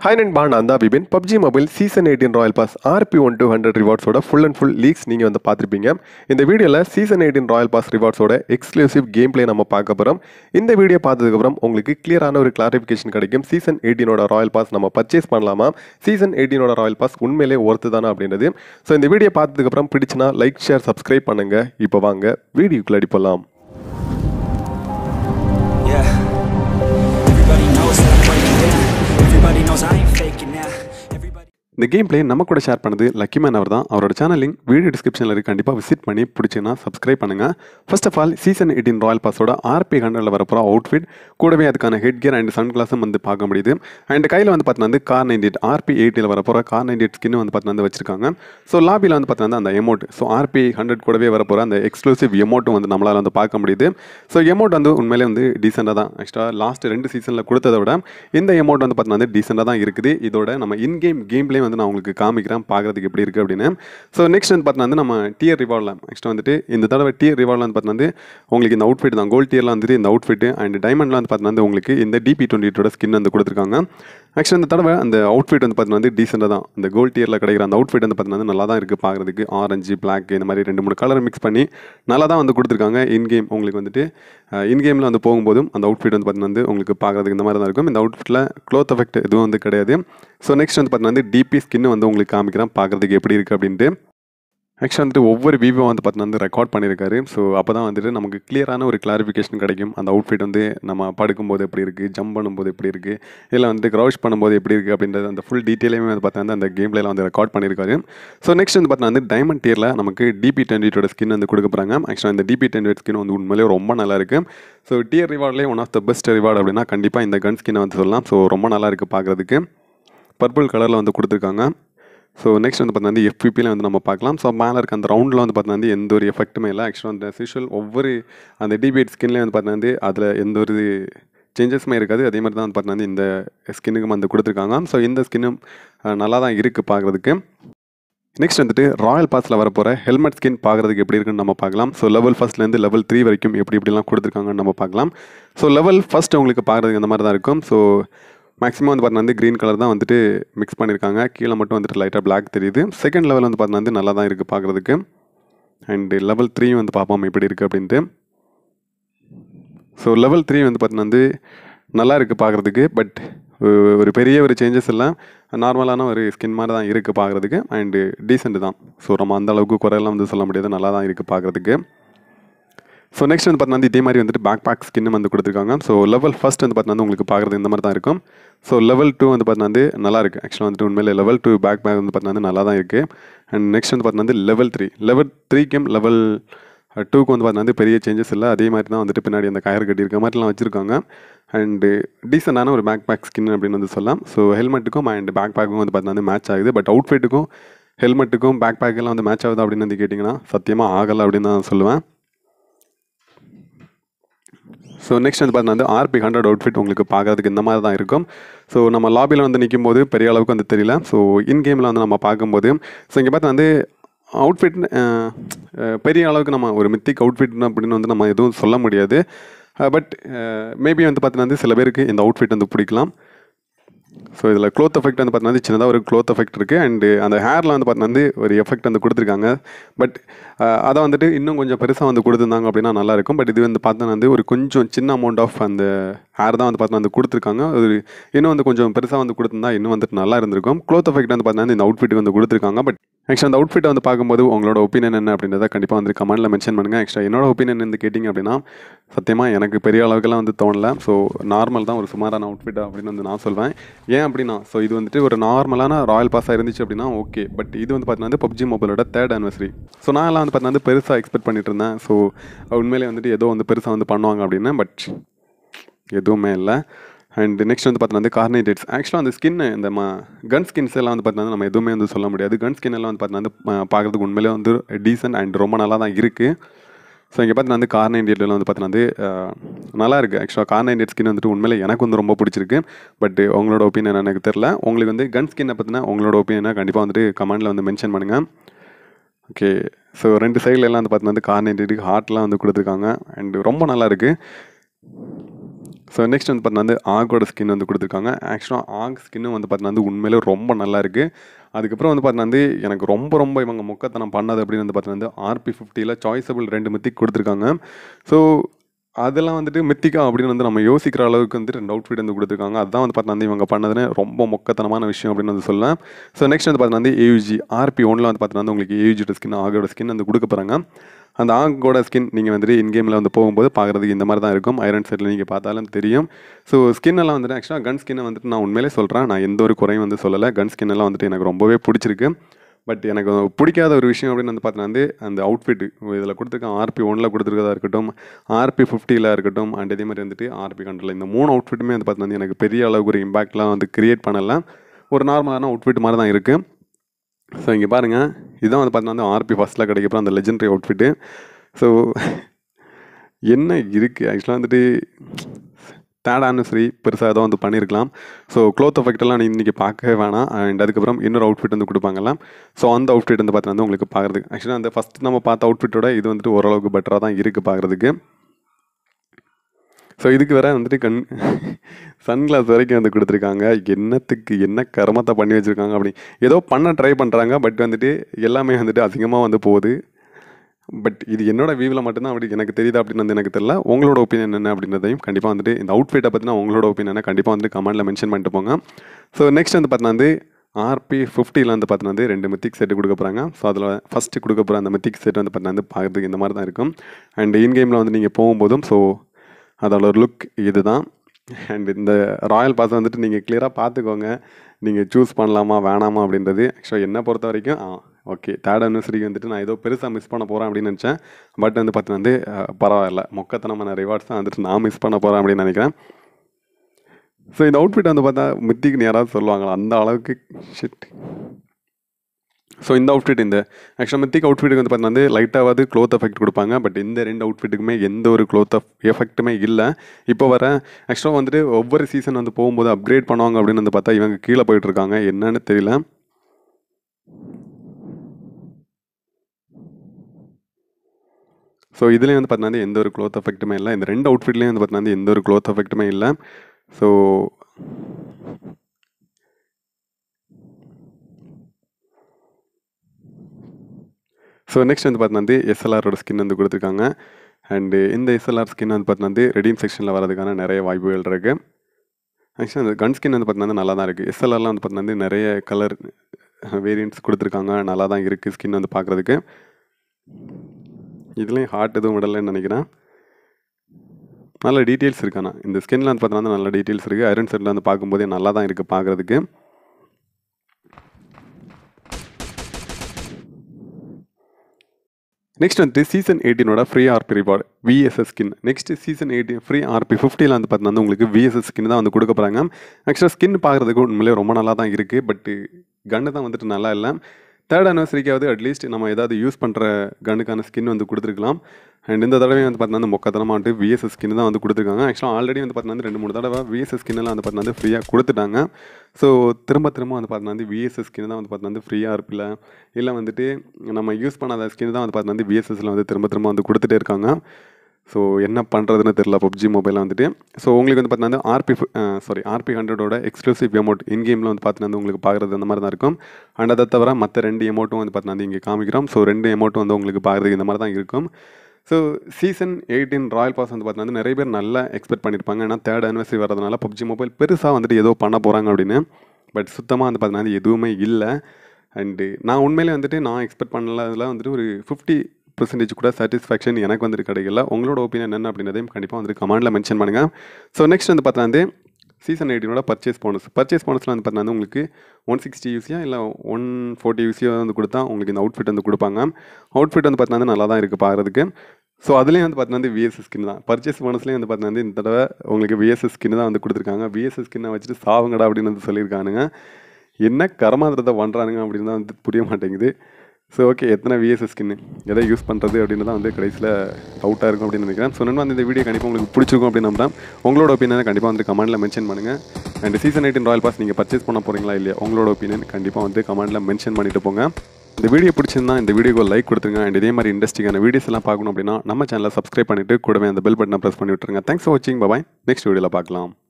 Hi நண்பா நான் தான் Bibin PUBG mobile season eighteen royal pass RP one to hundred ரிவார்ட்ஸோட ஃபுல் அண்ட் ஃபுல் லீக்ஸ் நீங்கள் வந்து பார்த்துருப்பீங்க இந்த வீடியோவில் சீசன் எயிட்டீன் ராயல் பாஸ் ரிவார்ட்ஸோட எக்ஸ்க்ளூசிவ் கேம் பிளே நம்ம பார்க்க போகிறோம் இந்த வீடியோ பார்த்ததுக்கப்புறம் உங்களுக்கு கிளியரான ஒரு கிளாரிஃபிகேஷன் கிடைக்கும் சீசன் எயிட்டீனோட ராயல் பாஸ் நம்ம பர்ச்சேஸ் பண்ணலாமா சீசன் எயிட்டீனோட ராயல் பாஸ் உண்மையிலே ஒர்த்து தானா அப்படின்றது ஸோ இந்த வீடியோ பார்த்ததுக்கப்புறம் பிடிச்சினா லைக் ஷேர் சப்ஸ்கிரைப் பண்ணுங்க இப்போ வாங்க வீடியோக்குள்ள அடிப்பலாம் Yeah. Everybody knows that I'm breaking down. Everybody knows I ain't faking now. Everybody. இந்த கேம் பிளே நம்ம கூட ஷேர் பண்ணது லக்கி மேன் அவர் தான் அவரோட சேனல் லிங்க் வீடியோ டிஸ்கிரிப்ஷனில் இருக்கு கண்டிப்பாக விசிட் பண்ணி பிடிச்சிங்கன்னா சப்ஸ்கிரைப் பண்ணுங்கள் first of all season eighteen royal பாஸோட ஆர்பி ஹண்ட்ரடில் வரப்போகிற அவுட்ஃபிட் கூடவே அதுக்கான ஹெட் கியர் அண்ட் சன் கிளாஸும் வந்து பார்க்க முடியுது அண்ட் கையில் வந்து பார்த்தீங்கன்னா வந்து கார் நைன்டி எயிட் ஆர்பி எயிட்டில் வரப்போகிற கார் நைன்டி எயிட் ஸ்கின் வந்து பார்த்தீங்கன்னா வந்து வச்சிருக்காங்க ஸோ லாபியில் வந்து பார்த்தீங்கன்னா அந்த எமௌண்ட் ஸோ ஆர்பி ஹண்ட்ரட் கூடவே வரப்போகிற அந்த எக்ஸ்க்ளூசிவ் எமௌண்ட்டும் வந்து நம்மளால் வந்து பார்க்க முடியுது ஸோ எமௌண்ட் வந்து உண்மையிலே வந்து டீசெண்டாக தான் ஆக்சுவலாக லாஸ்ட் ரெண்டு சீசனில் கொடுத்ததை விட இந்த எமௌண்ட் வந்து பார்த்தீங்கன்னா வந்து டீசெண்டாக தான் இருக்குது இதோட நம்ம இன் கேம் கேம் பிளே வந்து நான் உங்களுக்கு காமிக்கிறேன் பார்க்குறதுக்கு எப்படி இருக்குது அப்படின்னு ஸோ நெக்ஸ்ட் வந்து பார்த்தீங்கன்னா வந்து நம்ம டியர் ரிவார்டில் நெக்ஸ்ட் வந்துட்டு இந்த தடவை டியர் ரிவார்டில் வந்து பார்த்தீங்கன்னா வந்து உங்களுக்கு இந்த அவுட்ஃபிட் தான் கோல்ட் டியரில் வந்துட்டு இந்த அவுட்ஃபிட் அண்ட் டைமண்ட்லாம் வந்து பார்த்தீங்கன்னா வந்து உங்களுக்கு இந்த டிபி டுவெண்ட்டி எயிட்டோட ஸ்கின் வந்து கொடுத்துருக்காங்க ஆக்சுவலி இந்த தடவை அந்த அவுட்ஃபிட் வந்து பார்த்தீங்கன்னா வந்து டீசெண்டாக தான் இந்த கோல்ட் டியரில் கிடைக்கிற அந்த அவுட்ஃபிட் வந்து பார்த்தீங்கன்னா வந்து நல்லா தான் இருக்குது பார்க்குறதுக்கு ஆரஞ்சு பிளாக் இந்த மாதிரி ரெண்டு மூணு கலர் மிக்ஸ் பண்ணி நல்லா தான் வந்து கொடுத்துருக்காங்க இன் கேம் உங்களுக்கு வந்துட்டு இன் கேமில் வந்து போகும்போதும் அந்த அவுட்ஃபிட் வந்து பார்த்தீங்கன்னா வந்து உங்களுக்கு பார்க்குறதுக்கு இந்த மாதிரி தான் இருக்கும் இந்த அவுட்ஃபிட்டில் க்ளோத் எஃபெக்ட் எதுவும் வந்து கிடையாது ஸோ நெக்ஸ்ட் வந்து பார்த்தீங்கன்னா வந்து டிபி ஸ்கின் வந்து உங்களுக்கு காமிக்கிறேன் பார்க்குறதுக்கு எப்படி இருக்குது அப்படின்ட்டு ஆக்சுவலாக வந்துட்டு ஒவ்வொரு விவோ வந்து பார்த்தீங்கன்னா வந்து ரெக்கார்ட் பண்ணியிருக்காரு ஸோ அப்போ தான் வந்துட்டு நமக்கு கிளியரான ஒரு கிளாரிஃபிகேஷன் கிடைக்கும் அந்த அவுட்ஃபிட் வந்து நம்ம படுக்கும்போது எப்படி இருக்குது ஜம்ப் பண்ணும்போது எப்படி இருக்குது இல்லை வந்துட்டு க்ரௌஷ் பண்ணும்போது எப்படி இருக்குது அப்படின்றது அந்த ஃபுல் டீட்டெயிலுமே வந்து பார்த்தீங்கன்னா அந்த கேம் பிளேல வந்து ரெக்கார்ட் பண்ணியிருக்காரு ஸோ நெக்ஸ்ட் வந்து பார்த்தீங்கன்னா வந்து டைமண்ட் டியரில் நமக்கு டிபி டென்டிட்டோட ஸ்கின் வந்து கொடுக்க போகிறாங்க ஆக்சுவலாக இந்த டிபி டென்டிட் ஸ்கின் வந்து உண்மையிலேயே ரொம்ப நல்லா இருக்கு ஸோ டியர் ரிவார்ட்லேயே one of the best reward அப்படின்னா கண்டிப்பாக இந்த கன் ஸ்கின்னை வந்து சொல்லலாம் ஸோ ரொம்ப நல்லா இருக்குது பார்க்குறதுக்கு பர்பிள் கலரில் வந்து கொடுத்துருக்காங்க ஸோ நெக்ஸ்ட் வந்து பார்த்தீங்கன்னா வந்து எஃபிபியில் வந்து நம்ம பார்க்கலாம் ஸோ மேலே இருக்க அந்த ரவுண்டில் வந்து பார்த்தீங்கன்னா வந்து எந்த ஒரு எஃபெக்ட்டுமே இல்லை ஆக்சுவலாக அந்த சிஷுவல் ஒவ்வொரு அந்த டிபிஎட் ஸ்கின்லேயே வந்து பார்த்தீங்கன்னா வந்து அதில் எந்த ஒரு சேஞ்சஸுமே இருக்காது அதே மாதிரி தான் வந்து பார்த்தீங்கன்னா வந்து இந்த ஸ்கின்னுக்கும் வந்து கொடுத்துருக்காங்க ஸோ இந்த ஸ்கின்னும் நல்லா தான் இருக்குது பார்க்குறதுக்கு நெக்ஸ்ட் வந்துட்டு ராயல் பாஸில் வரப்போகிற ஹெல்மெட் ஸ்கின் பார்க்குறதுக்கு எப்படி இருக்குன்னு நம்ம பார்க்கலாம் ஸோ லெவல் ஃபஸ்ட்லேருந்து லெவல் த்ரீ வரைக்கும் எப்படி எப்படிலாம் கொடுத்துருக்காங்கன்னு நம்ம பார்க்கலாம் ஸோ லெவல் ஃபஸ்ட் உங்களுக்கு பார்க்குறதுக்கு அந்த மாதிரி தான் இருக்கும் ஸோ மேக்ஸிமம் வந்து பார்த்தீங்கன்னா வந்து க்ரீன் கலர் தான் வந்துட்டு மிக்ஸ் பண்ணியிருக்காங்க கீழே மட்டும் வந்துட்டு லைட்டாக பிளாக் தெரியுது செகண்ட் லெவல் வந்து பார்த்தீங்கன்னா வந்து நல்லா தான் இருக்குது பார்க்குறதுக்கு அண்டு லெவல் த்ரீ வந்து பார்ப்போம் எப்படி இருக்குது அப்படின்ட்டு ஸோ லெவல் த்ரீ வந்து பார்த்தீங்கன்னா வந்து நல்லா இருக்குது பார்க்குறதுக்கு பட் ஒரு பெரிய ஒரு சேஞ்சஸ் இல்லை நார்மலான ஒரு ஸ்கின் மாதிரி தான் இருக்குது பார்க்குறதுக்கு அண்டு டீசெண்ட் தான் ஸோ நம்ம அந்த அளவுக்கு குறையெல்லாம் வந்து சொல்ல முடியாது நல்லா தான் இருக்குது பார்க்குறதுக்கு ஸோ நெக்ஸ்ட் வந்து பார்த்தீங்கன்னா இதே மாதிரி வந்துட்டு பேக் பேக் ஸ்கின்னு வந்து கொடுத்துருக்காங்க ஸோ லெவல் ஃபஸ்ட் வந்து பார்த்தீங்கன்னா உங்களுக்கு பார்க்குறது இந்த மாதிரி தான் இருக்கும் ஸோ லெவல் டூ வந்து பார்த்தீங்கன்னா வந்து நல்லா இருக்குது ஆக்சுவலாக வந்துட்டு உண்மையிலே லெவல் டூ பேக் பேக் வந்து பார்த்தீங்கன்னா நல்லா தான் இருக்குது அண்ட் நெக்ஸ்ட் வந்து பார்த்தீங்கன்னா வந்து level three level three game level டூக்கு வந்து பார்த்தீங்கன்னா வந்து பெரிய சேஞ்சஸ் இல்லை அதே மாதிரி தான் வந்துட்டு பின்னாடி அந்த கயர் கட்டியிருக்க மாதிரிலாம் வச்சுருக்காங்க அண்டு டீசெண்டான ஒரு பேக் பேக் ஸ்கின் அப்படின்னு வந்து சொல்லலாம் ஸோ ஹெல்மெட்டுக்கும் அண்ட் பேக் பேக்கும் வந்து பார்த்தீங்கன்னா வந்து மேட்ச் ஆகுது பட் அவுட்ஃபிட்டுக்கும் ஹெல்மெட்டுக்கும் பேக் பேக்கெல்லாம் வந்து மேட்ச் ஆகுது அப்படின்னு வந்து கேட்டிங்கன்னா சத்தியமாக ஆகலை அப்படின்னு தான் சொல்லுவேன் ஸோ நெக்ஸ்ட் வந்து பார்த்தீங்கன்னா வந்து ஆர்பி ஹண்ட்ரட் அவுட்ஃபிட் உங்களுக்கு பார்க்கறதுக்கு இந்த மாதிரி தான் இருக்கும் ஸோ நம்ம லாபியில் வந்து நிற்கும் போது பெரிய அளவுக்கு வந்து தெரியல ஸோ இன் கேமில் வந்து நம்ம பார்க்கும்போது ஸோ இங்கே பார்த்தா வந்து அவுட்ஃபிட் பெரிய அளவுக்கு நம்ம ஒரு மித்திக் அவுட்ஃபிட் அப்படின்னு வந்து நம்ம எதுவும் சொல்ல முடியாது பட் மேபி வந்து பார்த்தீங்கன்னா வந்து சில பேருக்கு இந்த அவுட்ஃபிட் வந்து பிடிக்கலாம் ஸோ இதில் க்ளோத் எஃபெக்ட் வந்து பார்த்தீங்கன்னா சின்னதாக ஒரு க்ளோத் எஃபெக்ட் இருக்குது அண்டு அந்த ஹேரில் வந்து பார்த்தீங்கன்னா வந்து ஒரு எஃபெக்ட் வந்து கொடுத்துருக்காங்க பட் அதை வந்துட்டு இன்னும் கொஞ்சம் பெருசாக வந்து கொடுத்துருந்தாங்க அப்படின்னா நல்லாயிருக்கும் பட் இது வந்து பார்த்தோன்னா வந்து ஒரு கொஞ்சம் சின்ன அமௌண்ட் ஆஃப் அந்த ஹேர் தான் வந்து பார்த்தீங்கன்னா வந்து கொடுத்துருக்காங்க ஒரு இன்னும் வந்து கொஞ்சம் பெருசாக வந்து கொடுத்துருந்தா இன்னும் வந்துட்டு நல்லா இருந்திருக்கும் க்ளோத் எஃபெக்ட் வந்து பார்த்தீங்கன்னா இந்த அவுட்ஃபிட் வந்து கொடுத்துருக்காங்க பட் ஆக்சுவலாக அந்த அவுட்ஃபிட்டை வந்து பார்க்கும்போது உங்களோட ஒப்பீனியன் என்ன அப்படின்றத கண்டிப்பாக வந்து கமெண்ட்டில் மென்ஷன் பண்ணுங்கள் ஆக்சுவலாக என்னோட ஒப்பீனியன் வந்து கேட்டிங்க அப்படின்னா சத்தியமாக எனக்கு பெரிய அளவுக்குலாம் வந்து தோணல ஸோ நார்மல் தான் ஒரு சுமாரான அவுட்ஃபிட் அப்படின்னு வந்து நான் சொல்வேன் ஏன் அப்படின்னா ஸோ இது வந்துட்டு ஒரு நார்மலான ராயல் பாஸாக இருந்துச்சு அப்படின்னா ஓகே பட் இது வந்து பார்த்தீங்கன்னா வந்து பப்ஜி மொபைலோட தேர்ட் ஆனிவர்சரி ஸோ நான் எல்லாம் வந்து பார்த்தீங்கன்னா வந்து பெருசாக எக்ஸ்பெக்ட் பண்ணிட்டு இருந்தேன் ஸோ உண்மையிலே வந்துட்டு ஏதோ வந்து பெருசாக வந்து பண்ணுவாங்க அப்படின்னு பட் எதுவுமே இல்லை அண்ட் நெக்ஸ்ட் வந்து பார்த்தீங்கன்னா வந்து கார்னேட்டட்ஸ் ஆக்சுவலாக அந்த ஸ்கின் இந்த மா கன் ஸ்கின்ஸ் எல்லாம் வந்து பார்த்தீங்கன்னா நம்ம எதுவுமே வந்து சொல்ல முடியாது கன் ஸ்கின் எல்லாம் வந்து பார்த்தீங்கன்னா வந்து பார்க்குறதுக்கு உண்மையிலே வந்து டீசென்ட் அண்ட் ரொம்ப நல்லா தான் இருக்குது ஸோ இங்கே பார்த்தீங்கன்னா வந்து கார் நைன்டி எயிட்டில் வந்து பார்த்தீங்கன்னா வந்து நல்லா இருக்குது ஆக்சுவலாக கார் நைன்டி ஸ்கின் வந்துட்டு உண்மையிலே எனக்கு வந்து ரொம்ப பிடிச்சிருக்கு பட் உங்களோட ஒப்பீனியன் எனக்கு தெரில உங்களுக்கு வந்து கன் ஸ்கின்னை பற்றினா உங்களோட ஒப்பீனியனை கண்டிப்பாக வந்துட்டு கமெண்ட்டில் வந்து மென்ஷன் பண்ணுங்கள் ஓகே ஸோ ரெண்டு சைடில் எல்லாம் வந்து பார்த்தீங்கன்னா வந்து கார் நைன்டி ஹார்ட்லாம் வந்து கொடுத்துருக்காங்க அண்ட் ரொம்ப நல்லா இருக்குது ஸோ நெக்ஸ்ட் வந்து பார்த்தீங்கன்னா வந்து ஆகோட ஸ்கின் வந்து கொடுத்துருக்காங்க ஆக்சுவலாக ஆக் ஸ்கின்னும் வந்து பார்த்தீங்கன்னா வந்து உண்மையிலே ரொம்ப நல்லா இருக்குது அதுக்கப்புறம் வந்து பார்த்தீங்கன்னா வந்து எனக்கு ரொம்ப ரொம்ப இவங்க மொக்கத்தனம் பண்ணது அப்படின்னு வந்து பார்த்தீங்கன்னா வந்து ஆர்பி ஃபிஃப்டியில் சாய்ஸபிள் ரெண்டு மித்திக் கொடுத்துருக்காங்க ஸோ அதெல்லாம் வந்துட்டு மித்திக்கா அப்படின்னு வந்து நம்ம யோசிக்கிற அளவுக்கு வந்துட்டு ரெண்டு அவுட்ஃபிட் வந்து கொடுத்துருக்காங்க அதான் வந்து பார்த்தீங்கன்னா வந்து இவங்க பண்ணதுன்னு ரொம்ப மொக்கத்தனமான விஷயம் அப்படின்னு வந்து சொல்லலாம் ஸோ நெக்ஸ்ட் வந்து பார்த்தீங்கன்னா வந்து ஏயூஜி ஆர்பி ஒன்றில் வந்து பார்த்தீங்கன்னா வந்து உங்களுக்கு ஏயூஜியோட ஸ்கின் ஆகோட ஸ்கின் வந்து கொடுக்க போகிறாங்க அந்த ஆங்கோட ஸ்கின் நீங்கள் வந்துட்டு இன் கேமில் வந்து போகும்போது பார்க்குறதுக்கு இந்த மாதிரி தான் இருக்கும் ஐரன் செட்டில் நீங்கள் பார்த்தாலும் தெரியும் ஸோ ஸ்கின் எல்லாம் வந்துட்டு ஆக்சுவலாக கன் ஸ்கின்னை வந்துட்டு நான் உண்மையிலே சொல்கிறேன் நான் எந்த ஒரு குறையும் வந்து சொல்லலை கன் ஸ்கின் எல்லாம் வந்துட்டு எனக்கு ரொம்பவே பிடிச்சிருக்கு பட் எனக்கு பிடிக்காத ஒரு விஷயம் அப்படின்னு வந்து பார்த்தீங்கன்னா வந்து அந்த அவுட்ஃபிட் இதில் கொடுத்துருக்க ஆர்பி ஒனில் கொடுத்துருக்கதா இருக்கட்டும் ஆர்பி ஃபிஃப்டியில் இருக்கட்டும் அண்ட் இதே மாதிரி வந்துட்டு ஆர்பி கண்ட்ரில் இந்த மூணு அவுட்ஃபிட்டுமே வந்து பார்த்தீங்கன்னா எனக்கு பெரிய அளவுக்கு ஒரு இம்பாக்ட்லாம் வந்து கிரியேட் பண்ணல ஒரு நார்மலான அவுட்ஃபிட் மாதிரி தான் இருக்குது ஸோ இங்கே பாருங்கள் இதான் வந்து பார்த்தீங்கன்னா வந்து ஆர்பி ஃபஸ்ட்டில் கிடைக்கப்போ அந்த லெஜெண்டரி அவுட்ஃபிட்டு ஸோ என்ன இருக்குது ஆக்சுவலாக வந்துட்டு தேர்ட் ஆனிவர்சரி பெருசாக ஏதோ வந்து பண்ணியிருக்கலாம் ஸோ க்ளோத் எஃபெக்டெல்லாம் நீ இன்றைக்கி பார்க்கவே வேணாம் அண்ட் அதுக்கப்புறம் இன்னொரு அவுட்ஃபிட் வந்து கொடுப்பாங்கல்ல ஸோ அந்த அவுட்ஃபிட் வந்து பார்த்தீங்கன்னா உங்களுக்கு பார்க்குறதுக்கு ஆக்சுவலாக அந்த ஃபஸ்ட் நம்ம பார்த்த அவுட்ஃபிட்டோட இது வந்துட்டு ஓரளவுக்கு பெட்டராக தான் இருக்குது பார்க்குறதுக்கு ஸோ இதுக்கு வேற வந்துட்டு கண் சன்கிளாஸ் வரைக்கும் வந்து கொடுத்துருக்காங்க என்னத்துக்கு என்ன கர்மத்தை பண்ணி வச்சுருக்காங்க அப்படி ஏதோ பண்ண ட்ரை பண்ணுறாங்க பட் வந்துட்டு எல்லாமே வந்துட்டு அசிங்கமாக வந்து போகுது பட் இது என்னோட வியூவில் மட்டும்தான் அப்படி எனக்கு தெரியுது அப்படின்னு வந்து எனக்கு தெரியல உங்களோட ஒப்பீனியன் என்ன அப்படின்றதையும் கண்டிப்பாக வந்துட்டு இந்த அவுட்ஃபிட்டை பற்றினா உங்களோட ஒப்பீனியனை கண்டிப்பாக வந்து கமெண்ட்டில் மென்ஷன் பண்ணிட்டு போங்க ஸோ நெக்ஸ்ட் வந்து பார்த்தீங்கன்னா வந்து ஆர்பி ஃபிஃப்டியில் வந்து பார்த்தீங்கன்னா வந்து ரெண்டு மித்திக் செட்டு கொடுக்க போகிறாங்க ஸோ அதில் ஃபஸ்ட்டு கொடுக்க போகிற அந்த மித்திக் செட் வந்து பார்த்தீங்கன்னா வந்து பார்க்குறதுக்கு இந்த மாதிரி தான் இருக்கும் அண்ட் இன் கேமில் வந்து நீங்கள் போகும்போதும் ஸோ அதோட லுக் இதுதான் அண்ட் இந்த ராயல் பாஸ் வந்துட்டு நீங்கள் கிளியராக பார்த்துக்கோங்க நீங்கள் சூஸ் பண்ணலாமா வேணாமா அப்படின்றது ஆக்சுவலாக என்னை பொறுத்த வரைக்கும் ஆ ஓகே தேர்ட் அனிவர்சரிக்கு வந்துட்டு நான் ஏதோ பெருசாக மிஸ் பண்ண போகிறேன் அப்படின்னு நினச்சேன் பட் வந்து பார்த்தீங்கன்னா வந்து அஹ், பரவாயில்ல மொக்கத்தனமான ரிவார்ட்ஸ் தான் வந்துட்டு நான் மிஸ் பண்ண போகிறேன் அப்படின்னு நினைக்கிறேன் ஸோ இந்த அவுட்ஃபிட் வந்து பார்த்தா மித்திக்கு யாராவது சொல்லுவாங்களா அந்த அளவுக்கு ஷிட் ஸோ இந்த அவுட்ஃபிட் இந்த ஆக்சுவலாக மித்திக் அவுட்ஃபிட்டுக்கு வந்து பார்த்தீங்கன்னா வந்து லைட்டாவது க்ளோத் எஃபெக்ட் கொடுப்பாங்க பட் இந்த ரெண்டு அவுட்ஃபிட்டுக்குமே எந்த ஒரு க்ளோத் எஃபெக்ட்டுமே இல்லை இப்போ வர ஆக்சுவலாக வந்துட்டு ஒவ்வொரு சீசன் வந்து போகும்போது அப்கிரேட் பண்ணுவாங்க அப்படின்னு வந்து பார்த்தா இவங்க கீழே போயிட்டு இருக்காங்க என்னன்னு தெரியல ஸோ இதுலேயும் வந்து பார்த்தீங்கன்னா வந்து எந்த ஒரு க்ளோத் எஃபெக்ட்டுமே இல்லை இந்த ரெண்டு அவுட்ஃபிட்லேயும் வந்து பார்த்தீங்கன்னா வந்து எந்த ஒரு க்ளோத் எஃபெக்ட்டுமே இல்லை ஸோ ஸோ நெக்ஸ்ட் வந்து பார்த்தீங்கன்னா வந்து எஸ்எல்ஆரோட ஸ்கின் வந்து கொடுத்துருக்காங்க அண்டு இந்த எஸ்எல்ஆர் ஸ்கின் வந்து பார்த்தீங்கன்னா வந்து ரெடீம் செக்ஷனில் வரதுக்கான நிறைய வாய்ப்புகள் இருக்குது ஆக்சுவலாக அந்த கன் ஸ்கின் வந்து பார்த்தீங்கன்னா நல்லா தான் இருக்குது எஸ்எல்ஆர்லாம் வந்து பார்த்தீங்கன்னா வந்து நிறைய கலர் வேரியண்ட்ஸ் கொடுத்துருக்காங்க நல்லா தான் இருக்குது ஸ்கின் வந்து பார்க்குறதுக்கு இதுலேயும் ஹார்ட் எதுவும் விடலைன்னு நினைக்கிறேன் நல்ல டீட்டெயில்ஸ் இருக்காண்ணா இந்த ஸ்கின்ல வந்து பார்த்தீங்கன்னா நல்ல டீட்டெயில்ஸ் இருக்குது ஐரன் செட்டில் வந்து பார்க்கும்போதே நல்லா தான் இருக்குது பார்க்குறதுக்கு நெக்ஸ்ட் வந்து சீசன் எயிட்டீனோட free RP reward VSS skin next season eighteen free RP ஃபிஃப்டியில் வந்து பார்த்தீங்கன்னா உங்களுக்கு விஎஸ்எஸ் ஸ்கின் தான் வந்து கொடுக்க போகிறாங்க ஆக்சுவலாக ஸ்கின் பார்க்குறதுக்கு உண்மையிலே ரொம்ப நல்லா தான் இருக்குது பட்டு கன்று தான் வந்துட்டு நல்லா இல்லை தேர்ட் அனிவர்சரிக்காவது அட்லீஸ்ட் நம்ம ஏதாவது யூஸ் பண்ணுற கன்னுக்கான ஸ்கின் வந்து கொடுத்துருக்கலாம் அண்ட் இந்த தடவை வந்து பார்த்தீங்கன்னா மொக்கத்தனமாக வந்துட்டு விஎஸ்எஸ் ஸ்கின் தான் வந்து கொடுத்துருக்காங்க ஆக்சுவலாக ஆல்ரெடி வந்து பார்த்தீங்கன்னா ரெண்டு மூணு தடவை விஎஸ்எஸ் ஸ்கின்லாம் வந்து பார்த்தீங்கன்னா ஃப்ரீயாக கொடுத்துட்டாங்க ஸோ திரும்ப திரும்ப வந்து பார்த்தீங்கன்னா விஎஸ்எஸ் ஸ்கின் தான் வந்து பார்த்தீங்கன்னா ஃப்ரீயாக இருப்பில்ல இல்லை வந்துட்டு நம்ம யூஸ் பண்ணாத ஸ்கின் தான் வந்து பார்த்தீங்கன்னா விஎஸ்எஸ்ல வந்து திரும்ப திரும்ப வந்து கொடுத்துட்டே இருக்காங்க ஸோ என்ன பண்ணுறதுன்னு தெரில பப்ஜி மொபைலில் வந்துட்டு ஸோ உங்களுக்கு வந்து பார்த்தீங்கன்னா ஆர்பி சாரி ஆர்பி ஹண்ட்ரடோட எக்ஸ்க்ளூசிவ் அமௌண்ட் இன் கேமில் வந்து பார்த்தீங்கன்னா உங்களுக்கு பார்க்குறது அந்த மாதிரி தான் இருக்கும் அண்ட் அதை தவிர மற்ற ரெண்டு அமௌண்ட்டும் வந்து பார்த்தீங்கன்னா இங்கே காமிக்கிறோம் ஸோ ரெண்டு அமௌண்ட்டும் வந்து உங்களுக்கு பார்க்குறதுக்கு இந்த மாதிரி தான் இருக்கும் so season eighteen royal pass வந்து பார்த்தீங்கன்னா நிறைய பேர் நல்லா எக்ஸ்பெக்ட் பண்ணியிருப்பாங்க ஏன்னா தேர்ட் அனிவர்சரி வரதுனால பப்ஜி மொபைல் பெருசாக வந்துட்டு ஏதோ பண்ண போகிறாங்க அப்படின்னு பட் சுத்தமாக வந்து பார்த்தீங்கன்னா எதுவுமே இல்லை அண்டு நான் உண்மையிலே வந்துட்டு நான் எக்ஸ்பெக்ட் பண்ணல வந்துட்டு ஒரு ஃபிஃப்டி பர்சன்டேஜ் கூட சாட்டிஸ்ஃபேக்ஷன் எனக்கு வந்துட்டு கிடைக்கல உங்களோட ஒப்பீனியன் என்ன அப்படின்றதையும் கண்டிப்பாக வந்துட்டு கமெண்ட்டில் மென்ஷன் பண்ணுங்கள் ஸோ நெக்ஸ்ட் வந்து பார்த்தா வந்து சீசன் எயிட்டீனோட பர்ச்சேஸ் போனஸ் பர்ச்சேஸ் போனஸில் வந்து பார்த்தீங்கன்னா உங்களுக்கு ஒன் சிக்ஸ்டி யூசியா இல்லை ஒன் ஃபோர்ட்டி யூசியா வந்து கொடுத்தா உங்களுக்கு இந்த அவுட்ஃபிட் வந்து கொடுப்பாங்க அவுட்ஃபிட் வந்து பார்த்தீங்கன்னா நல்லா தான் இருக்குது பார்க்குறதுக்கு ஸோ அதுலேயும் வந்து பார்த்தீங்கன்னா விஎஸ்எஸ் ஸ்கின் தான் பர்ச்சேஸ் போனஸ்லேயும் வந்து பார்த்தீங்கன்னா இந்த தடவை உங்களுக்கு விஎஸ்எஸ் ஸ்கின் தான் வந்து கொடுத்துருக்காங்க விஎஸ்எஸ் ஸ்கின்னை வச்சுட்டு சாவுங்கடா அப்படின்னு வந்து சொல்லியிருக்கானுங்க என்ன கரமாந்திரத்தை பண்ணுறானுங்க அப்படின்னு தான் வந்து புரிய மாட்டேங்குது ஸோ ஓகே எத்தனை விஎஸ்எஸ் ஸ்கின்னு எதை யூஸ் பண்ணுறது அப்படின்னு தான் வந்து கடைசியில் டவுட்டாக இருக்கும் அப்படின்னு நினைக்கிறேன் ஸோ நண்பா இந்த வீடியோ கண்டிப்பாக உங்களுக்கு பிடிச்சிருக்கும் அப்படின்னு நம்புறேன் உங்களோட ஒப்பீனியனை கண்டிப்பாக வந்து கமெண்ட்டில் மென்ஷன் பண்ணுங்கள் and season eighteen royal pass நீங்கள் பர்ச்சேஸ் பண்ண போகிறீங்களா இல்லையா உங்களோட ஒப்பீனியன் கண்டிப்பாக வந்து கமெண்ட்டில் மென்ஷன் பண்ணிட்டு போங்க இந்த வீடியோ பிடிச்சிருந்தா இந்த வீடியோக்கு லைக் கொடுத்துருங்க அண்ட் இதே மாதிரி இன்ட்ரெஸ்டிங்கான வீடியோஸ் எல்லாம் பார்க்கணும் அப்படின்னா நம்ம சேனலை சப்ஸ்கிரைப் பண்ணிட்டு கூடவே அந்த பெல் பட்டனை ப்ரெஸ் பண்ணி விட்டுருங்க தேங்க்ஸ் ஃபார் வாட்சிங் பாய் நெக்ஸ்ட் வீடியோவில் பார்க்கலாம்